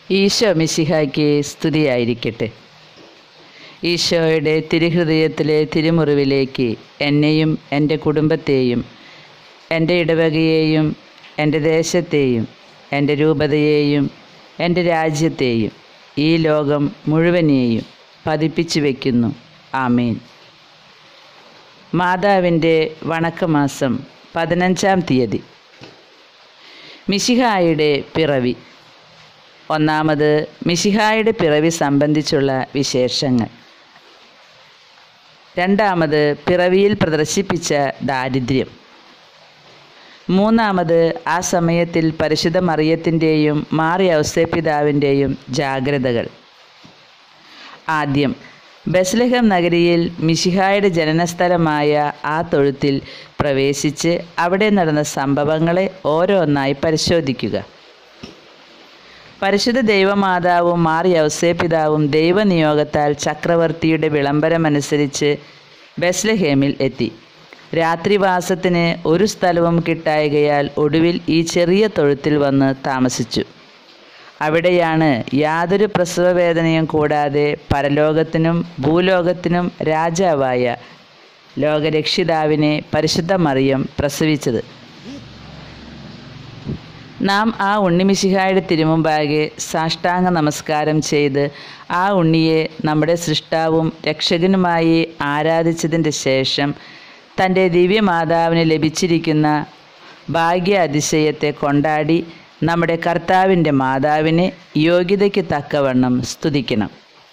ഈശോ മിശിഹായ്ക്ക് സ്തുതിയായിരിക്കട്ടെ ഈശോയുടെ തിരുഹൃദയത്തിലെ തിരുമുറിവിലേക്ക് എന്നെയും എൻ്റെ കുടുംബത്തെയും എൻ്റെ ഇടവകയെയും എൻ്റെ ദേശത്തെയും എൻ്റെ രൂപതയെയും എൻ്റെ രാജ്യത്തെയും ഈ ലോകം മുഴുവനെയും പതിപ്പിച്ചു വയ്ക്കുന്നു ആമീൻ മാതാവിൻ്റെ വണക്കമാസം പതിനഞ്ചാം തീയതി മിശിഹായുടെ പിറവി ഒന്നാമത് മിശിഹായുടെ പിറവി സംബന്ധിച്ചുള്ള വിശേഷങ്ങൾ രണ്ടാമത് പിറവിയിൽ പ്രദർശിപ്പിച്ച ദാരിദ്ര്യം മൂന്നാമത് ആ സമയത്തിൽ പരിശുദ്ധ മറിയത്തിൻ്റെയും മാറി ഔസേപിതാവിൻ്റെയും ജാഗ്രതകൾ ആദ്യം ബസ്ലഹം നഗരിയിൽ മിശിഹായുടെ ജനനസ്ഥലമായ ആ തൊഴുത്തിൽ പ്രവേശിച്ച് അവിടെ നടന്ന സംഭവങ്ങളെ ഓരോന്നായി പരിശോധിക്കുക പരിശുദ്ധ ദൈവമാതാവും മാറി ഔസേപിതാവും ദൈവനിയോഗത്താൽ ചക്രവർത്തിയുടെ വിളംബരമനുസരിച്ച് ബെസ്ലഹേമിൽ എത്തി രാത്രിവാസത്തിന് ഒരു സ്ഥലവും കിട്ടായകയാൽ ഒടുവിൽ ഈ ചെറിയ തൊഴുത്തിൽ വന്ന് താമസിച്ചു അവിടെയാണ് യാതൊരു പ്രസവവേദനയും കൂടാതെ പരലോകത്തിനും ഭൂലോകത്തിനും രാജാവായ ലോകരക്ഷിതാവിനെ പരിശുദ്ധ മറിയം പ്രസവിച്ചത് നാം ആ ഉണ്ണിമിശിഹായുടെ തിരുമുമ്പാകെ സാഷ്ടാംഗ നമസ്കാരം ചെയ്ത് ആ ഉണ്ണിയെ നമ്മുടെ സൃഷ്ടാവും രക്ഷകനുമായി ആരാധിച്ചതിൻ്റെ ശേഷം തൻ്റെ ദിവ്യമാതാവിന് ലഭിച്ചിരിക്കുന്ന ഭാഗ്യ അതിശയത്തെ കൊണ്ടാടി നമ്മുടെ കർത്താവിൻ്റെ മാതാവിനെ യോഗ്യതയ്ക്ക് തക്കവണ്ണം സ്തുതിക്കണം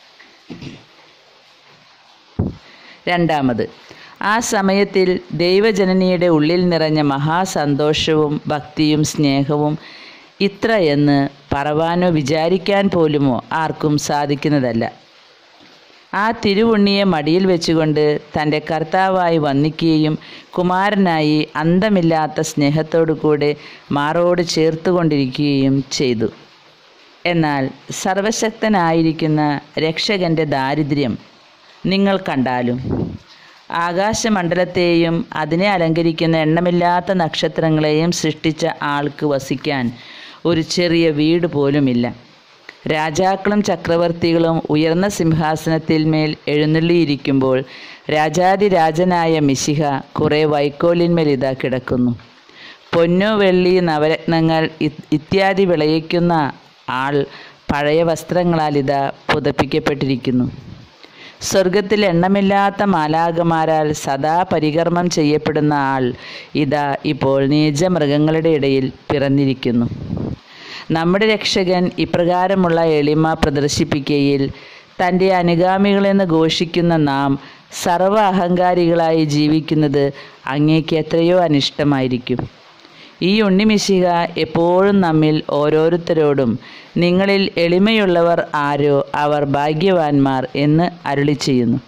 രണ്ടാമത് ആ സമയത്തിൽ ദൈവജനനിയുടെ ഉള്ളിൽ നിറഞ്ഞ മഹാസന്തോഷവും ഭക്തിയും സ്നേഹവും ഇത്ര എന്ന് പറവാനോ വിചാരിക്കാൻ പോലുമോ ആർക്കും സാധിക്കുന്നതല്ല ആ തിരുവുണ്ണിയെ മടിയിൽ വെച്ചുകൊണ്ട് തൻ്റെ കർത്താവായി വന്നിക്കുകയും കുമാരനായി അന്തമില്ലാത്ത സ്നേഹത്തോടു കൂടെ മാറോട് ചേർത്തുകൊണ്ടിരിക്കുകയും ചെയ്തു എന്നാൽ സർവശക്തനായിരിക്കുന്ന രക്ഷകൻ്റെ ദാരിദ്ര്യം നിങ്ങൾ കണ്ടാലും ആകാശമണ്ഡലത്തെയും അതിനെ അലങ്കരിക്കുന്ന എണ്ണമില്ലാത്ത നക്ഷത്രങ്ങളെയും സൃഷ്ടിച്ച ആൾക്ക് വസിക്കാൻ ഒരു ചെറിയ വീട് പോലുമില്ല രാജാക്കളും ചക്രവർത്തികളും ഉയർന്ന സിംഹാസനത്തിൽ മേൽ എഴുന്നള്ളിയിരിക്കുമ്പോൾ രാജാതിരാജനായ മിശിഹ കുറേ വൈക്കോലിന്മേൽ ഇതാ കിടക്കുന്നു പൊന്നു വെള്ളി നവരത്നങ്ങൾ ഇത്യാദി വിളയിക്കുന്ന ആൾ പഴയ വസ്ത്രങ്ങളാൽ ഇതാ പുതപ്പിക്കപ്പെട്ടിരിക്കുന്നു സ്വർഗത്തിൽ എണ്ണമില്ലാത്ത മാലാകമാരാൽ സദാ പരികർമ്മം ചെയ്യപ്പെടുന്ന ആൾ ഇതാ ഇപ്പോൾ നീചമൃഗങ്ങളുടെ ഇടയിൽ പിറന്നിരിക്കുന്നു നമ്മുടെ രക്ഷകൻ ഇപ്രകാരമുള്ള എളിമ പ്രദർശിപ്പിക്കുകയിൽ തൻ്റെ അനുഗാമികളെന്ന് ഘോഷിക്കുന്ന നാം സർവ അഹങ്കാരികളായി ജീവിക്കുന്നത് അങ്ങേക്ക് എത്രയോ അനിഷ്ടമായിരിക്കും ഈ ഉണ്ണിമിശിക എപ്പോഴും നമ്മിൽ ഓരോരുത്തരോടും നിങ്ങളിൽ എളിമയുള്ളവർ ആരോ അവർ ഭാഗ്യവാന്മാർ എന്ന് അരുളി ചെയ്യുന്നു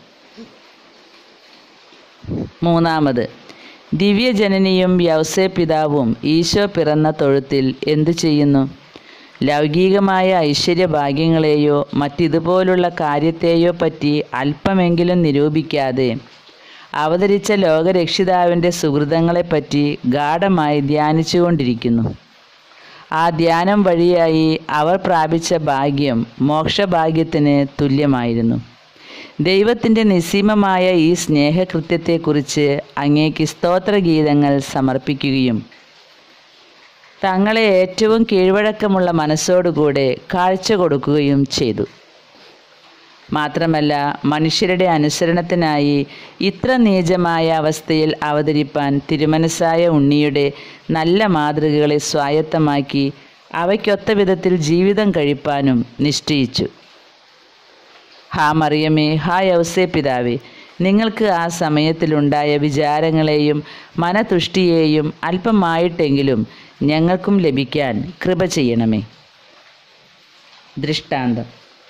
മൂന്നാമത് ദിവ്യജനനിയും യൗസേ പിതാവും ഈശോ പിറന്ന തൊഴുത്തിൽ എന്തു ചെയ്യുന്നു ലൗകികമായ ഐശ്വര്യഭാഗ്യങ്ങളെയോ മറ്റിതുപോലുള്ള കാര്യത്തെയോ പറ്റി അല്പമെങ്കിലും നിരൂപിക്കാതെ അവതരിച്ച ലോകരക്ഷിതാവിൻ്റെ സുഹൃതങ്ങളെപ്പറ്റി ഗാഠമായി ധ്യാനിച്ചുകൊണ്ടിരിക്കുന്നു ആ ധ്യാനം വഴിയായി അവർ പ്രാപിച്ച ഭാഗ്യം മോക്ഷഭാഗ്യത്തിന് തുല്യമായിരുന്നു ദൈവത്തിൻ്റെ നിസ്സീമമായ ഈ സ്നേഹകൃത്യത്തെക്കുറിച്ച് അങ്ങേക്ക് സ്തോത്രഗീതങ്ങൾ സമർപ്പിക്കുകയും തങ്ങളെ ഏറ്റവും കീഴ്വഴക്കമുള്ള മനസ്സോടുകൂടെ കാഴ്ച കൊടുക്കുകയും ചെയ്തു മാത്രമല്ല മനുഷ്യരുടെ അനുസരണത്തിനായി ഇത്ര നീചമായ അവസ്ഥയിൽ അവതരിപ്പാൻ തിരുമനസ്സായ ഉണ്ണിയുടെ നല്ല മാതൃകകളെ സ്വായത്തമാക്കി അവയ്ക്കൊത്ത വിധത്തിൽ ജീവിതം കഴിപ്പാനും നിശ്ചയിച്ചു ഹാ മറിയമേ ഹാ യൗസേ പിതാവേ നിങ്ങൾക്ക് ആ സമയത്തിലുണ്ടായ വിചാരങ്ങളെയും മനതുഷ്ടിയെയും അല്പമായിട്ടെങ്കിലും ഞങ്ങൾക്കും ലഭിക്കാൻ കൃപ ചെയ്യണമേ ദൃഷ്ടാന്തം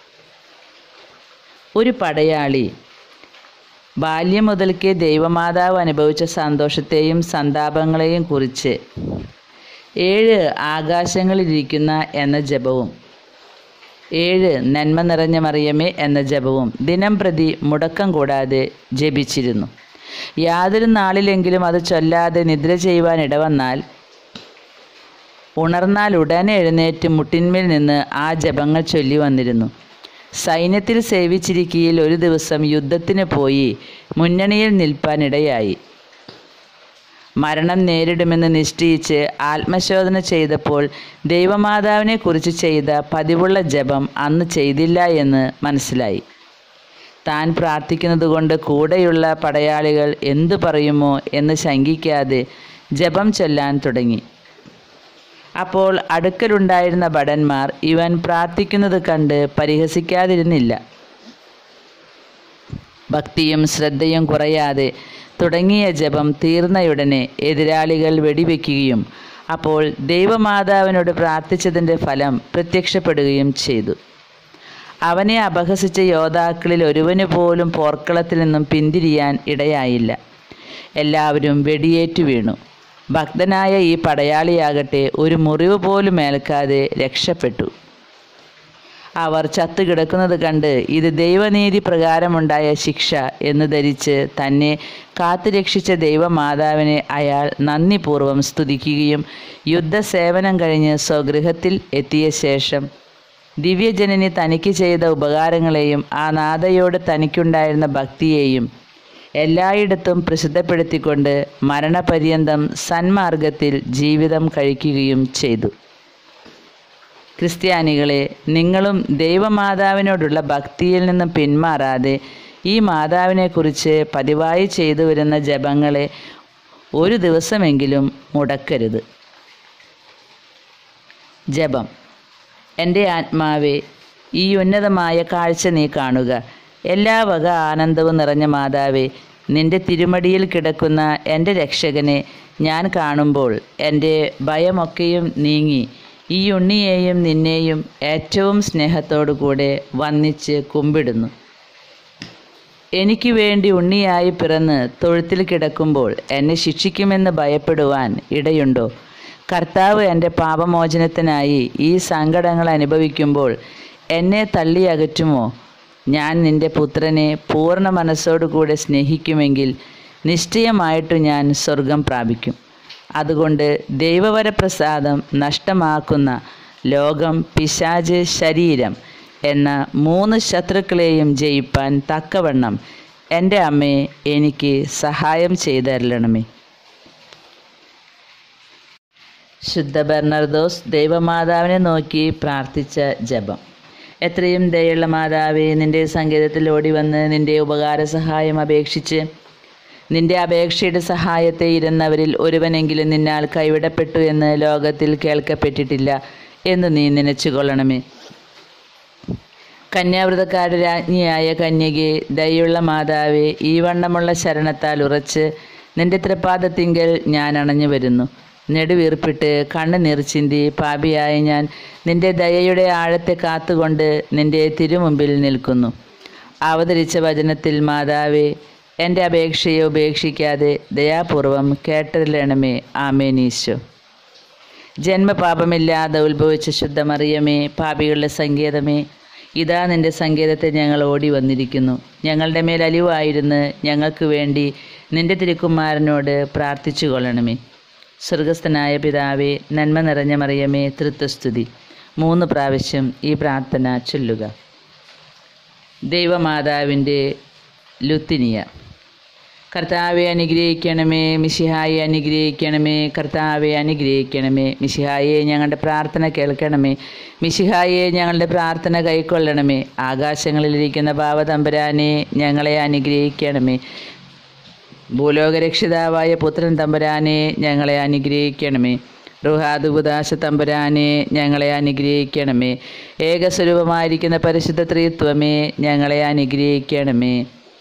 ഒരു പടയാളി ബാല്യം മുതൽക്കേ ദൈവമാതാവ് അനുഭവിച്ച സന്തോഷത്തെയും സന്താപങ്ങളെയും കുറിച്ച് ഏഴ് ആകാശങ്ങളിലിരിക്കുന്ന എന്ന ജപവും ഏഴ് നന്മ നിറഞ്ഞ മറിയമേ എന്ന ജപവും ദിനം പ്രതി മുടക്കം കൂടാതെ ജപിച്ചിരുന്നു യാതൊരു നാളിലെങ്കിലും അത് ചൊല്ലാതെ നിദ്ര ചെയ്യുവാൻ ഇടവന്നാൽ ഉണർന്നാൽ ഉടനെ എഴുന്നേറ്റ് മുട്ടിന്മേൽ നിന്ന് ആ ജപങ്ങൾ ചൊല്ലി വന്നിരുന്നു സൈന്യത്തിൽ സേവിച്ചിരിക്കയിൽ ഒരു ദിവസം യുദ്ധത്തിന് പോയി മുന്നണിയിൽ നിൽപ്പാനിടയായി മരണം നേരിടുമെന്ന് നിശ്ചയിച്ച് ആത്മശോധന ചെയ്തപ്പോൾ ദൈവമാതാവിനെ കുറിച്ച് ചെയ്ത പതിവുള്ള ജപം അന്ന് ചെയ്തില്ല എന്ന് മനസ്സിലായി താൻ പ്രാർത്ഥിക്കുന്നത് കൊണ്ട് കൂടെയുള്ള പടയാളികൾ എന്തു പറയുമോ എന്ന് ശങ്കിക്കാതെ ജപം ചൊല്ലാൻ തുടങ്ങി അപ്പോൾ അടുക്കലുണ്ടായിരുന്ന ഭടന്മാർ ഇവൻ പ്രാർത്ഥിക്കുന്നത് കണ്ട് പരിഹസിക്കാതിരുന്നില്ല ഭക്തിയും ശ്രദ്ധയും കുറയാതെ തുടങ്ങിയ ജപം തീർന്നയുടനെ എതിരാളികൾ വെടിവെക്കുകയും അപ്പോൾ ദൈവമാതാവിനോട് പ്രാർത്ഥിച്ചതിൻ്റെ ഫലം പ്രത്യക്ഷപ്പെടുകയും ചെയ്തു അവനെ അപഹസിച്ച യോദ്ധാക്കളിൽ ഒരുവന് പോലും പോർക്കളത്തിൽ നിന്നും പിന്തിരിയാൻ ഇടയായില്ല എല്ലാവരും വെടിയേറ്റു വീണു ഭക്തനായ ഈ പടയാളിയാകട്ടെ ഒരു മുറിവ് പോലും ഏൽക്കാതെ രക്ഷപ്പെട്ടു അവർ ചത്തുകിടക്കുന്നത് കണ്ട് ഇത് ദൈവനീതി പ്രകാരമുണ്ടായ ശിക്ഷ എന്ന് ധരിച്ച് തന്നെ കാത്തുരക്ഷിച്ച ദൈവമാതാവിനെ അയാൾ നന്ദിപൂർവ്വം സ്തുതിക്കുകയും യുദ്ധസേവനം കഴിഞ്ഞ് സ്വഗൃഹത്തിൽ എത്തിയ ശേഷം ദിവ്യജനനി തനിക്ക് ചെയ്ത ഉപകാരങ്ങളെയും ആ നാഥയോട് തനിക്കുണ്ടായിരുന്ന ഭക്തിയെയും എല്ലായിടത്തും പ്രസിദ്ധപ്പെടുത്തിക്കൊണ്ട് മരണപര്യന്തം സന്മാർഗത്തിൽ ജീവിതം കഴിക്കുകയും ചെയ്തു ക്രിസ്ത്യാനികളെ നിങ്ങളും ദൈവമാതാവിനോടുള്ള ഭക്തിയിൽ നിന്ന് പിന്മാറാതെ ഈ മാതാവിനെക്കുറിച്ച് പതിവായി ചെയ്തു വരുന്ന ജപങ്ങളെ ഒരു ദിവസമെങ്കിലും മുടക്കരുത് ജപം എൻ്റെ ആത്മാവെ ഈ ഉന്നതമായ കാഴ്ച നീ കാണുക എല്ലാ വക ആനന്ദവും നിറഞ്ഞ മാതാവേ നിന്റെ തിരുമടിയിൽ കിടക്കുന്ന എൻ്റെ രക്ഷകനെ ഞാൻ കാണുമ്പോൾ എൻ്റെ ഭയമൊക്കെയും നീങ്ങി ഈ ഉണ്ണിയെയും നിന്നെയും ഏറ്റവും സ്നേഹത്തോടു കൂടെ വന്നിച്ച് കുമ്പിടുന്നു എനിക്ക് വേണ്ടി ഉണ്ണിയായി പിറന്ന് തൊഴുത്തിൽ കിടക്കുമ്പോൾ എന്നെ ശിക്ഷിക്കുമെന്ന് ഭയപ്പെടുവാൻ ഇടയുണ്ടോ കർത്താവ് എൻ്റെ പാപമോചനത്തിനായി ഈ സങ്കടങ്ങൾ അനുഭവിക്കുമ്പോൾ എന്നെ തള്ളി അകറ്റുമോ ഞാൻ നിന്റെ പുത്രനെ പൂർണ്ണ മനസ്സോടുകൂടെ സ്നേഹിക്കുമെങ്കിൽ നിശ്ചയമായിട്ടും ഞാൻ സ്വർഗം പ്രാപിക്കും അതുകൊണ്ട് ദൈവവരപ്രസാദം നഷ്ടമാക്കുന്ന ലോകം പിശാജ് ശരീരം എന്ന മൂന്ന് ശത്രുക്കളെയും ജയിപ്പാൻ തക്കവണ്ണം എൻ്റെ അമ്മയെ എനിക്ക് സഹായം ചെയ്തരളണമേ ശുദ്ധ ബെർണർദോസ് ദൈവമാതാവിനെ നോക്കി പ്രാർത്ഥിച്ച ജപം എത്രയും ദയുള്ള മാതാവേ നിന്റെ സങ്കേതത്തിൽ ഓടി വന്ന് നിന്റെ ഉപകാര സഹായം അപേക്ഷിച്ച് നിന്റെ അപേക്ഷയുടെ സഹായത്തെ ഇരുന്നവരിൽ ഒരുവനെങ്കിലും നിന്നാൽ കൈവിടപ്പെട്ടു എന്ന് ലോകത്തിൽ കേൾക്കപ്പെട്ടിട്ടില്ല എന്ന് നീ നനച്ചുകൊള്ളണമേ കന്യാവ്രതക്കാരുടെ രാജ്ഞിയായ കന്യകെ ദയുള്ള മാതാവേ ഈ വണ്ണമുള്ള ശരണത്താൽ ഉറച്ച് നിന്റെ തൃപ്പാദത്തിങ്കൽ ഞാൻ അണഞ്ഞു വരുന്നു നെടുവീർപ്പിട്ട് കണ്ണുനീർ ചിന്തി പാപിയായ ഞാൻ നിന്റെ ദയയുടെ ആഴത്തെ കാത്തുകൊണ്ട് നിന്റെ തിരുമുമ്പിൽ നിൽക്കുന്നു അവതരിച്ച വചനത്തിൽ മാതാവേ എൻ്റെ അപേക്ഷയെ ഉപേക്ഷിക്കാതെ ദയാപൂർവം കേട്ടറിയണമേ ആമേനീശോ ജന്മപാപമില്ലാതെ ഉത്ഭവിച്ച ശുദ്ധമറിയമേ പാപികളുടെ സങ്കേതമേ ഇതാ നിന്റെ സങ്കേതത്തെ ഞങ്ങൾ ഓടി വന്നിരിക്കുന്നു ഞങ്ങളുടെ മേൽ അലിവായിരുന്ന് ഞങ്ങൾക്ക് വേണ്ടി നിന്റെ തിരുക്കുമാരനോട് പ്രാർത്ഥിച്ചു കൊള്ളണമേ സ്വർഗസ്ഥനായ പിതാവേ നന്മ നിറഞ്ഞ മറിയമേ തൃത്വസ്തുതി മൂന്ന് പ്രാവശ്യം ഈ പ്രാർത്ഥന ചൊല്ലുക ദൈവമാതാവിൻ്റെ ലുത്തിനിയ കർത്താവെ അനുഗ്രഹിക്കണമേ മിശിഹായെ അനുഗ്രഹിക്കണമേ കർത്താവെ അനുഗ്രഹിക്കണമേ മിശിഹായെ ഞങ്ങളുടെ പ്രാർത്ഥന കേൾക്കണമേ മിശിഹായെ ഞങ്ങളുടെ പ്രാർത്ഥന കൈക്കൊള്ളണമേ ആകാശങ്ങളിലിരിക്കുന്ന ഭാവതമ്പരാനെ ഞങ്ങളെ അനുഗ്രഹിക്കണമേ ഭൂലോകരക്ഷിതാവായ പുത്രൻ തമ്പുരാനെ ഞങ്ങളെ അനുഗ്രഹിക്കണമേ റുഹാദുബുദാശ തമ്പുരാനെ ഞങ്ങളെ അനുഗ്രഹിക്കണമേ ഏകസ്വരൂപമായിരിക്കുന്ന പരിശുദ്ധ ത്രിത്വമേ ഞങ്ങളെ അനുഗ്രഹിക്കണമേ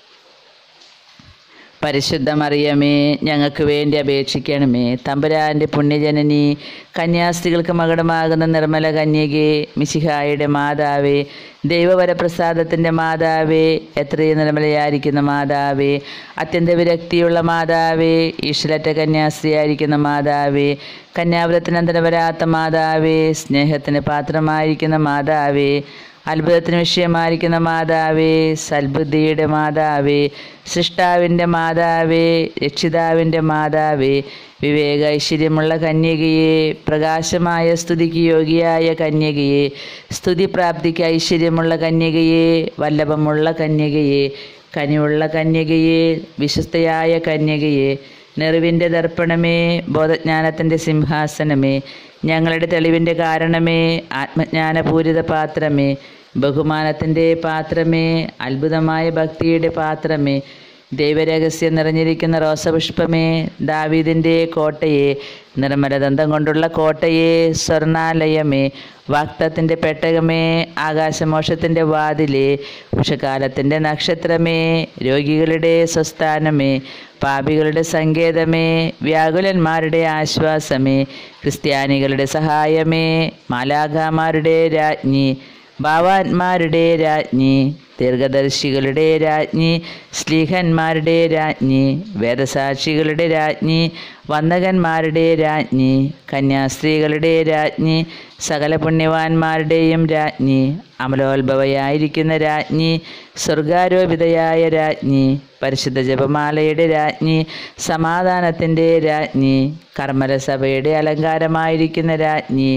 പരിശുദ്ധ മറിയമേ ഞങ്ങൾക്ക് വേണ്ടി അപേക്ഷിക്കണമേ തമ്പുരാൻ്റെ പുണ്യജനനി കന്യാസ്ത്രീകൾക്ക് മകടമാകുന്ന നിർമ്മല കന്യകെ മിശിഹായുടെ മാതാവേ ദൈവവരപ്രസാദത്തിൻ്റെ മാതാവേ എത്രയും നിർമ്മലയായിരിക്കുന്ന മാതാവേ അത്യന്ത വിരക്തിയുള്ള മാതാവേ ഈശ്വരറ്റ കന്യാസ്ത്രീയായിരിക്കുന്ന മാതാവേ കന്യാവ്രത്തിനന്തരം വരാത്ത മാതാവേ സ്നേഹത്തിന് പാത്രമായിരിക്കുന്ന മാതാവേ അത്ഭുതത്തിന് വിഷയമായിരിക്കുന്ന മാതാവേ സൽബുദ്ധിയുടെ മാതാവേ സൃഷ്ടാവിൻ്റെ മാതാവേ രക്ഷിതാവിൻ്റെ മാതാവേ വിവേക ഐശ്വര്യമുള്ള കന്യകയെ പ്രകാശമായ സ്തുതിക്ക് യോഗിയായ കന്യകയെ സ്തുതിപ്രാപ്തിക്ക് ഐശ്വര്യമുള്ള കന്യകയെ വല്ലഭമുള്ള കന്യകയെ കനിവുള്ള കന്യകയെ വിശ്വസ്തയായ കന്യകയെ നെറിവിൻ്റെ ദർപ്പണമേ ബോധജ്ഞാനത്തിൻ്റെ സിംഹാസനമേ ഞങ്ങളുടെ തെളിവിൻ്റെ കാരണമേ ആത്മജ്ഞാനപൂരിത പാത്രമേ ബഹുമാനത്തിൻ്റെ പാത്രമേ അത്ഭുതമായ ഭക്തിയുടെ പാത്രമേ ദൈവരഹസ്യം നിറഞ്ഞിരിക്കുന്ന റോസപുഷ്പമേ ദാവീദിൻ്റെ കോട്ടയെ നിർമ്മലദന്തം കൊണ്ടുള്ള കോട്ടയെ സ്വർണാലയമേ വാക്തത്തിൻ്റെ പെട്ടകമേ ആകാശമോഷത്തിൻ്റെ വാതിലേ ഉഷകാലത്തിൻ്റെ നക്ഷത്രമേ രോഗികളുടെ സ്വസ്ഥാനമേ പാപികളുടെ സങ്കേതമേ വ്യാകുലന്മാരുടെ ആശ്വാസമേ ക്രിസ്ത്യാനികളുടെ സഹായമേ മാലാഖാമാരുടെ രാജ്ഞി ഭാവാത്മാരുടെ രാജ്ഞി ദീർഘദർശികളുടെ രാജ്ഞി സ്ലീഹന്മാരുടെ രാജ്ഞി വേദസാക്ഷികളുടെ രാജ്ഞി വന്ദകന്മാരുടെ രാജ്ഞി കന്യാസ്ത്രീകളുടെ രാജ്ഞി സകല പുണ്യവാന്മാരുടെയും രാജ്ഞി അമലോത്ഭവയായിരിക്കുന്ന രാജ്ഞി സ്വർഗാരോപിതയായ രാജ്ഞി പരിശുദ്ധ ജപമാലയുടെ രാജ്ഞി സമാധാനത്തിൻ്റെ രാജ്ഞി കർമ്മരസഭയുടെ അലങ്കാരമായിരിക്കുന്ന രാജ്ഞി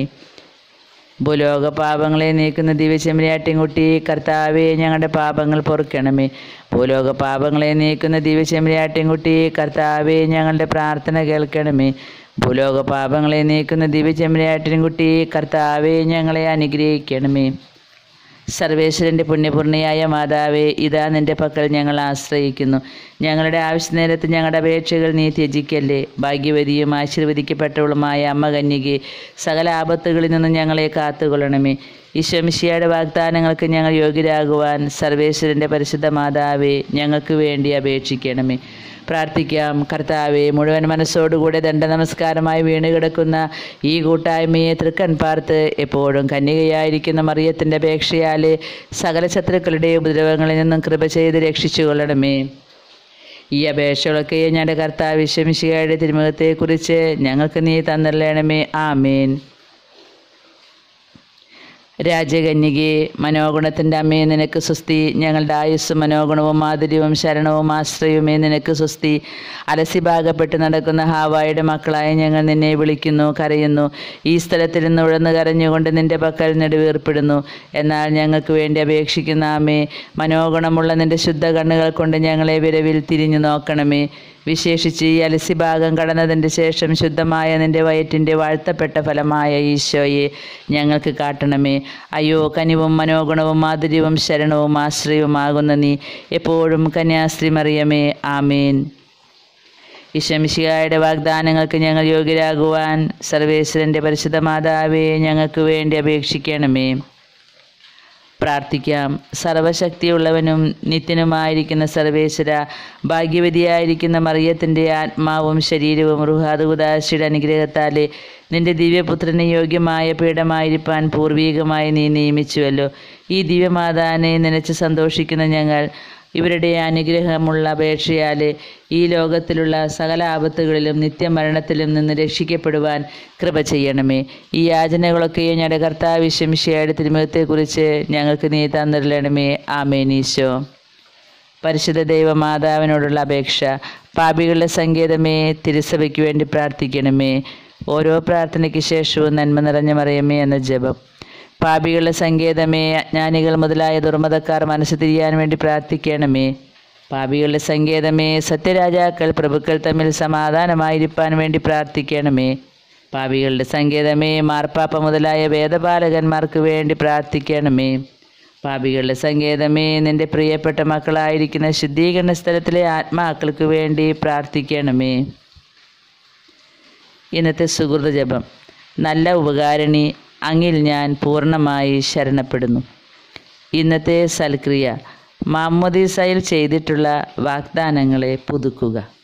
ഭൂലോക പാപങ്ങളെ നീക്കുന്ന ദിവ്യചെമ്മരിയാട്ടിൻകുട്ടി കർത്താവെ ഞങ്ങളുടെ പാപങ്ങൾ പൊറുക്കണമേ ഭൂലോക പാപങ്ങളെ നീക്കുന്ന ദിവ്യചെമ്മരിയാട്ടിൻകുട്ടി കർത്താവെ ഞങ്ങളുടെ പ്രാർത്ഥന കേൾക്കണമേ ഭൂലോക പാപങ്ങളെ നീക്കുന്ന ദിവ്യചെമ്മരിയാട്ടിൻകുട്ടി കർത്താവെ ഞങ്ങളെ അനുഗ്രഹിക്കണമേ സർവേശ്വരൻ്റെ പുണ്യപൂർണ്ണയായ മാതാവേ ഇതാ നിന്റെ പക്കൽ ഞങ്ങൾ ആശ്രയിക്കുന്നു ഞങ്ങളുടെ ആവശ്യ നേരത്ത് ഞങ്ങളുടെ അപേക്ഷകൾ നീ ത്യജിക്കല്ലേ ഭാഗ്യവതിയും ആശീർവദിക്കപ്പെട്ടവളുമായ അമ്മ കന്യകെ സകല ആപത്തുകളിൽ നിന്നും ഞങ്ങളെ കാത്തുകൊള്ളണമേ ഈശ്വമിശിയുടെ വാഗ്ദാനങ്ങൾക്ക് ഞങ്ങൾ യോഗ്യരാകുവാൻ സർവേശ്വരൻ്റെ പരിശുദ്ധ മാതാവേ ഞങ്ങൾക്ക് വേണ്ടി അപേക്ഷിക്കണമേ പ്രാർത്ഥിക്കാം കർത്താവെ മുഴുവൻ മനസ്സോടുകൂടെ ദണ്ഡ നമസ്കാരമായി വീണുകിടക്കുന്ന ഈ കൂട്ടായ്മയെ തൃക്കൺ പാർത്ത് എപ്പോഴും കന്യകയായിരിക്കുന്ന മറിയത്തിൻ്റെ അപേക്ഷയാലെ സകല ശത്രുക്കളുടെ ഉപദ്രവങ്ങളിൽ നിന്നും കൃപ ചെയ്ത് രക്ഷിച്ചു കൊള്ളണമേ ഈ അപേക്ഷകളൊക്കെ ഞങ്ങളുടെ കർത്താവ് വിശ്വമിശികയുടെ തിരുമുഖത്തെക്കുറിച്ച് ഞങ്ങൾക്ക് നീ തന്നല്ലണമേ ആമേൻ രാജകന്യകെ മനോഗുണത്തിൻ്റെ അമ്മയെ നിനക്ക് സുസ്തി ഞങ്ങളുടെ ആയുസ് മനോഗുണവും മാധുര്യവും ശരണവും ആശ്രയവുമേ നിനക്ക് സുസ്തി അലസിഭാഗപ്പെട്ട് നടക്കുന്ന ഹാവായുടെ മക്കളായ ഞങ്ങൾ നിന്നെ വിളിക്കുന്നു കരയുന്നു ഈ സ്ഥലത്തിൽ നിന്ന് ഉഴന്ന് കരഞ്ഞുകൊണ്ട് നിന്റെ പക്കൽ നെടുവീർപ്പിടുന്നു എന്നാൽ ഞങ്ങൾക്ക് വേണ്ടി അപേക്ഷിക്കുന്ന ആമേ മനോഗുണമുള്ള നിന്റെ ശുദ്ധ കണ്ണുകൾ കൊണ്ട് ഞങ്ങളെ വിരവിൽ തിരിഞ്ഞു നോക്കണമേ വിശേഷിച്ച് ഈ അലസിഭാഗം കടന്നതിൻ്റെ ശേഷം ശുദ്ധമായ നിന്റെ വയറ്റിൻ്റെ വാഴ്ത്തപ്പെട്ട ഫലമായ ഈശോയെ ഞങ്ങൾക്ക് കാട്ടണമേ അയ്യോ കനിവും മനോഗുണവും മാധുര്യവും ശരണവും ആശ്രയവുമാകുന്ന നീ എപ്പോഴും കന്യാസ്ത്രീ മറിയമേ ആമേൻ ഈശമിശിഹായുടെ വാഗ്ദാനങ്ങൾക്ക് ഞങ്ങൾ യോഗ്യരാകുവാൻ സർവേശ്വരൻ്റെ പരിശുദ്ധ മാതാവേ ഞങ്ങൾക്ക് വേണ്ടി അപേക്ഷിക്കണമേ പ്രാർത്ഥിക്കാം സർവശക്തിയുള്ളവനും നിത്യനുമായിരിക്കുന്ന സർവേശ്വര ഭാഗ്യവതിയായിരിക്കുന്ന മറിയത്തിൻ്റെ ആത്മാവും ശരീരവും റുഹാദുദാശിയുടെ അനുഗ്രഹത്താലെ നിന്റെ ദിവ്യപുത്രന് യോഗ്യമായ പീഠമായിരിക്കാൻ പൂർവീകമായി നീ നിയമിച്ചുവല്ലോ ഈ ദിവ്യമാതാനെ നനച്ച് സന്തോഷിക്കുന്ന ഞങ്ങൾ ഇവരുടെ അനുഗ്രഹമുള്ള അപേക്ഷയാലെ ഈ ലോകത്തിലുള്ള സകല ആപത്തുകളിലും നിത്യമരണത്തിലും നിന്ന് രക്ഷിക്കപ്പെടുവാൻ കൃപ ചെയ്യണമേ ഈ യാചനകളൊക്കെ ഞങ്ങളുടെ കർത്താവ് ശംശയുടെ തിരുമുഖത്തെക്കുറിച്ച് ഞങ്ങൾക്ക് നീ തന്നിരണമേ ആമേനീശോ പരിശുദ്ധ ദൈവമാതാവിനോടുള്ള അപേക്ഷ പാപികളുടെ സങ്കേതമേ തിരുസഭയ്ക്ക് വേണ്ടി പ്രാർത്ഥിക്കണമേ ഓരോ പ്രാർത്ഥനയ്ക്ക് ശേഷവും നന്മ നിറഞ്ഞ മറിയമേ എന്ന ജപം പാപികളുടെ സങ്കേതമേ അജ്ഞാനികൾ മുതലായ ദുർമതക്കാർ മനസ്സ് തിരിയാൻ വേണ്ടി പ്രാർത്ഥിക്കണമേ പാപികളുടെ സങ്കേതമേ സത്യരാജാക്കൾ പ്രഭുക്കൾ തമ്മിൽ സമാധാനമായിരിക്കാൻ വേണ്ടി പ്രാർത്ഥിക്കണമേ പാപികളുടെ സങ്കേതമേ മാർപ്പാപ്പ മുതലായ വേദപാലകന്മാർക്ക് വേണ്ടി പ്രാർത്ഥിക്കണമേ പാപികളുടെ സങ്കേതമേ നിന്റെ പ്രിയപ്പെട്ട മക്കളായിരിക്കുന്ന ശുദ്ധീകരണ സ്ഥലത്തിലെ ആത്മാക്കൾക്ക് വേണ്ടി പ്രാർത്ഥിക്കണമേ ഇന്നത്തെ സുഹൃത ജപം നല്ല ഉപകാരിണി അങ്ങിൽ ഞാൻ പൂർണ്ണമായി ശരണപ്പെടുന്നു ഇന്നത്തെ സൽക്രിയ മാമ്മദീസയിൽ ചെയ്തിട്ടുള്ള വാഗ്ദാനങ്ങളെ പുതുക്കുക